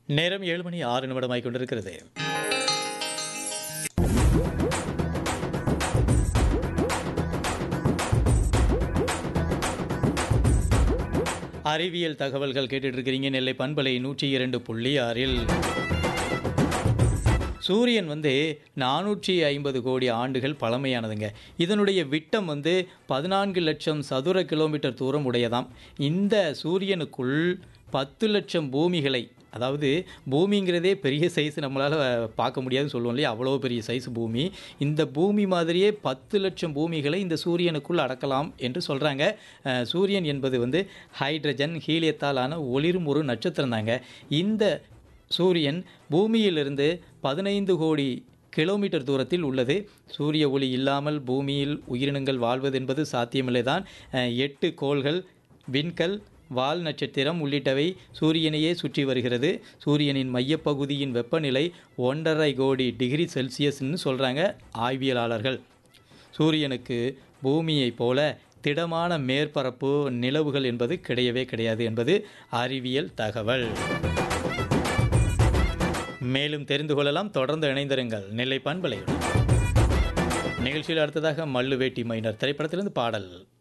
நேரம் ஏழு மணி ஆறு நிமிடமாய் கொண்டிருக்கிறது அறிவியல் தகவல்கள் கேட்டுட்டு இருக்கிறீங்க நெல்லை பண்பலை நூற்றி இரண்டு புள்ளி ஆறில் சூரியன் வந்து நானூற்றி ஐம்பது கோடி ஆண்டுகள் பழமையானதுங்க இதனுடைய விட்டம் வந்து பதினான்கு லட்சம் சதுர கிலோமீட்டர் தூரம் உடையதாம் இந்த சூரியனுக்குள் பத்து லட்சம் பூமிகளை அதாவது பூமிங்கிறதே பெரிய சைஸ் நம்மளால் பார்க்க முடியாதுன்னு சொல்லுவோம் இல்லையா அவ்வளோ பெரிய சைஸ் பூமி இந்த பூமி மாதிரியே பத்து லட்சம் பூமிகளை இந்த சூரியனுக்குள் அடக்கலாம் என்று சொல்கிறாங்க அஹ், சூரியன் என்பது வந்து ஹைட்ரஜன் ஹீலியத்தால் ஆன ஒளிரும் ஒரு நட்சத்திரம் தாங்க இந்த சூரியன் பூமியிலிருந்து பதினைந்து கோடி கிலோமீட்டர் தூரத்தில் உள்ளது சூரிய ஒளி இல்லாமல் பூமியில் உயிரினங்கள் வாழ்வது என்பது சாத்தியமில்லை தான் அஹ், எட்டு கோள்கள் விண்கல் வால் நட்சத்திரம் உள்ளிட்டவை சூரியனையே சுற்றி வருகிறது சூரியனின் மையப்பகுதியின் வெப்பநிலை ஒன்றரை கோடி டிகிரி செல்சியஸ்னு சொல்கிறாங்க ஆய்வியலாளர்கள் சூரியனுக்கு பூமியைப் போல திடமான மேற்பரப்பு நிலவுகள் என்பது கிடையவே கிடையாது என்பது அறிவியல் தகவல் மேலும் தெரிந்து கொள்ளலாம் தொடர்ந்து இணைந்திருங்கள் நெல்லை பண்பலையுடன் நிகழ்ச்சியில் அடுத்ததாக மல்லு வேட்டி மைனர் திரைப்படத்திலிருந்து பாடல்